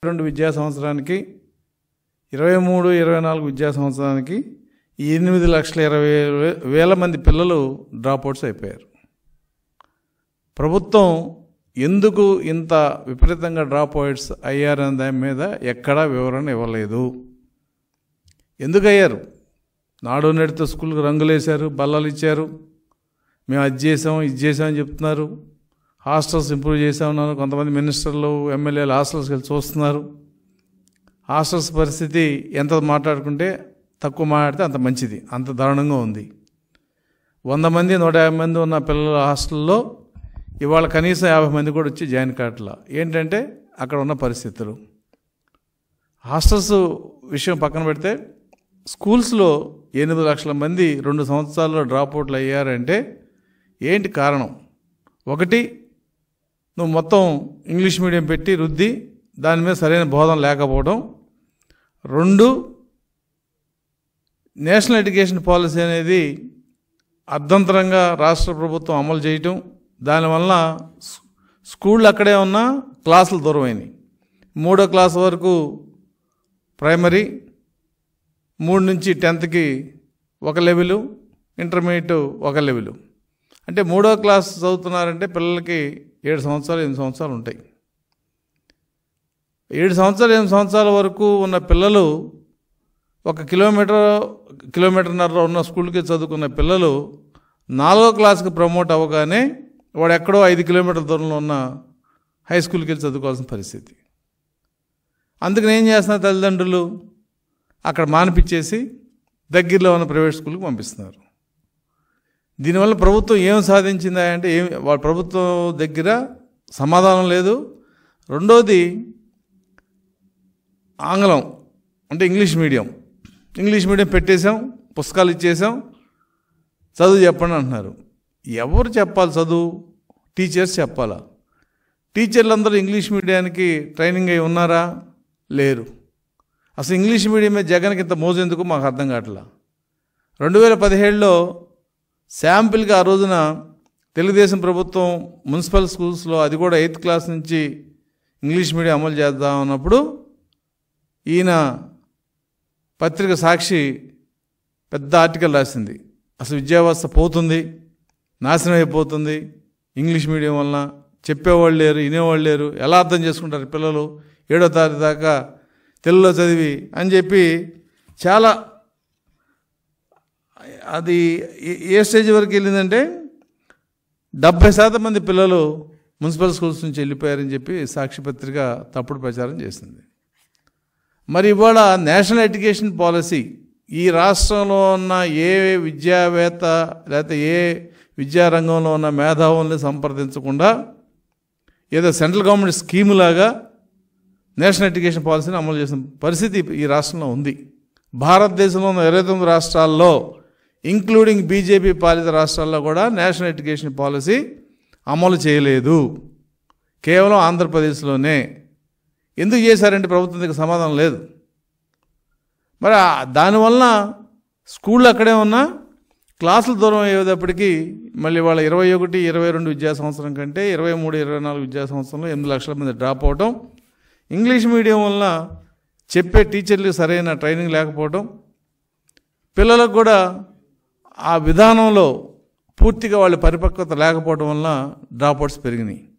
రెండు విద్యా సంవత్సరానికి ఇరవై మూడు ఇరవై నాలుగు విద్యా సంవత్సరానికి ఎనిమిది లక్షల ఇరవై వే- వేల మంది పిల్లలు డ్రాప్అవుట్స్ అయిపోయారు ప్రభుత్వం ఎందుకు ఇంత విపరీతంగా డ్రాప్అవుట్స్ అయ్యారనే దాని మీద ఎక్కడా వివరణ ఇవ్వలేదు ఎందుకు అయ్యారు నాడు నేడుతో స్కూల్కి రంగులేశారు బల్లలు ఇచ్చారు మేము అది చేసాం ఇది చేసాం అని చెప్తున్నారు హాస్టల్స్ ఇంప్రూవ్ చేసామన్నారు కొంతమంది మినిస్టర్లు ఎమ్మెల్యేలు హాస్టల్స్కి వెళ్ళి చూస్తున్నారు హాస్టల్స్ పరిస్థితి ఎంత మాట్లాడుకుంటే తక్కువ మాట్లాడితే అంత మంచిది అంత దారుణంగా ఉంది వంద మంది నూట యాభై మంది ఉన్న పిల్లల హాస్టల్లో ఇవాళ కనీసం యాభై మంది కూడా వచ్చి జాయిన్ కావట్లా ఏంటంటే అక్కడ ఉన్న పరిస్థితులు హాస్టల్స్ విషయం పక్కన పెడితే స్కూల్స్లో ఎనిమిది లక్షల మంది రెండు సంవత్సరాల్లో డ్రాప్అవుట్లు అయ్యారంటే ఏంటి కారణం ఒకటి నువ్వు మొత్తం ఇంగ్లీష్ మీడియం పెట్టి రుద్ది దాని మీద సరైన బోధన లేకపోవడం రెండు నేషనల్ ఎడ్యుకేషన్ పాలసీ అనేది అర్ధంతరంగా రాష్ట్ర ప్రభుత్వం అమలు చేయటం దానివల్ల స్- స్కూళ్ళు అక్కడే ఉన్న క్లాసులు దూరమైనవి మూడో క్లాస్ వరకు ప్రైమరీ మూడు నుంచి టెన్త్కి ఒక లెవెలు ఇంటర్మీడియట్ ఒక లెవెలు అంటే మూడో క్లాస్ చదువుతున్నారంటే పిల్లలకి ఏడు సంవత్సరాలు ఎనిమిది సంవత్సరాలు ఉంటాయి ఏడు సంవత్సరాలు ఎనిమిది సంవత్సరాల వరకు ఉన్న పిల్లలు ఒక కిలోమీటర్ కిలోమీటర్న్నర ఉన్న స్కూల్కి చదువుకున్న పిల్లలు నాలుగో క్లాస్కి ప్రమోట్ అవ్వగానే వాడు ఎక్కడో ఐదు కిలోమీటర్ల దూరంలో ఉన్న హై స్కూల్కి వెళ్ళి చదువుకోవాల్సిన పరిస్థితి అందుకని ఏం చేస్తున్నారు తల్లిదండ్రులు అక్కడ మానిపించేసి దగ్గరలో ఉన్న ప్రైవేట్ స్కూల్కి పంపిస్తున్నారు దీనివల్ల ప్రభుత్వం ఏం సాధించిందా అంటే ఏం వాళ్ళ ప్రభుత్వం దగ్గర సమాధానం లేదు రెండోది ఆంగ్లం అంటే ఇంగ్లీష్ మీడియం ఇంగ్లీష్ మీడియం పెట్టేశాం పుస్తకాలు ఇచ్చేసాం చదువు చెప్పండి అంటున్నారు ఎవరు చెప్పాలి చదువు టీచర్స్ చెప్పాలా టీచర్లు అందరూ ఇంగ్లీష్ మీడియానికి ట్రైనింగ్ అయి ఉన్నారా లేరు అసలు ఇంగ్లీష్ మీడియం మీద జగన్కి ఇంత మోజు ఎందుకు మాకు అర్థం కావట్లా రెండు వేల పదిహేడులో శాంపిల్గా ఆ రోజున తెలుగుదేశం ప్రభుత్వం మున్సిపల్ స్కూల్స్లో అది కూడా ఎయిత్ క్లాస్ నుంచి ఇంగ్లీష్ మీడియం అమలు చేద్దాం అన్నప్పుడు ఈయన పత్రిక సాక్షి పెద్ద ఆర్టికల్ రాసింది అసలు విద్యా వ్యవస్థ పోతుంది నాశనం అయిపోతుంది ఇంగ్లీష్ మీడియం వలన చెప్పేవాళ్ళు లేరు వినేవాళ్ళు లేరు ఎలా అర్థం చేసుకుంటారు పిల్లలు ఏడో తారీఖు దాకా తెలుగులో చదివి అని చెప్పి చాలా అది ఏ- ఏ స్టేజ్ వరకు వెళ్ళిందంటే డెబ్భై శాతం మంది పిల్లలు మున్సిపల్ స్కూల్స్ నుంచి వెళ్ళిపోయారని చెప్పి సాక్షి పత్రిక తప్పుడు ప్రచారం చేసింది మరి ఇవాళ నేషనల్ ఎడ్యుకేషన్ పాలసీ ఈ రాష్ట్రంలో ఉన్న ఏ విద్యావేత్త లేకపోతే ఏ విద్యారంగంలో ఉన్న మేధావుల్ని సంప్రదించకుండా ఏదో సెంట్రల్ గవర్నమెంట్ స్కీమ్ లాగా నేషనల్ ఎడ్యుకేషన్ పాలసీని అమలు చేసిన పరిస్థితి ఈ రాష్ట్రంలో ఉంది భారతదేశంలో ఉన్న ఇరవై తొమ్మిది రాష్ట్రాల్లో ఇంక్లూడింగ్ బీజేపీ పాలిత రాష్ట్రాల్లో కూడా నేషనల్ ఎడ్యుకేషన్ పాలసీ అమలు చేయలేదు కేవలం ఆంధ్రప్రదేశ్లోనే ఎందుకు చేశారంటే ప్రభుత్వం దగ్గర సమాధానం లేదు మరి ఆ- దానివల్ల స్కూళ్ళు అక్కడే ఉన్నా క్లాసులు దూరం అయ్యేటప్పటికీ మళ్ళీ వాళ్ళ ఇరవై ఒకటి ఇరవై రెండు విద్యా సంవత్సరం కంటే ఇరవై మూడు ఇరవై నాలుగు విద్యా సంవత్సరంలో ఎనిమిది లక్షల మంది డ్రాప్ అవటం ఇంగ్లీష్ మీడియం వల్ల చెప్పే టీచర్లకు సరైన ట్రైనింగ్ లేకపోవటం పిల్లలకు కూడా ఆ విధానంలో పూర్తిగా వాళ్ళ పరిపక్వత లేకపోవడం వల్ల డ్రాప్అవుట్స్ పెరిగినాయి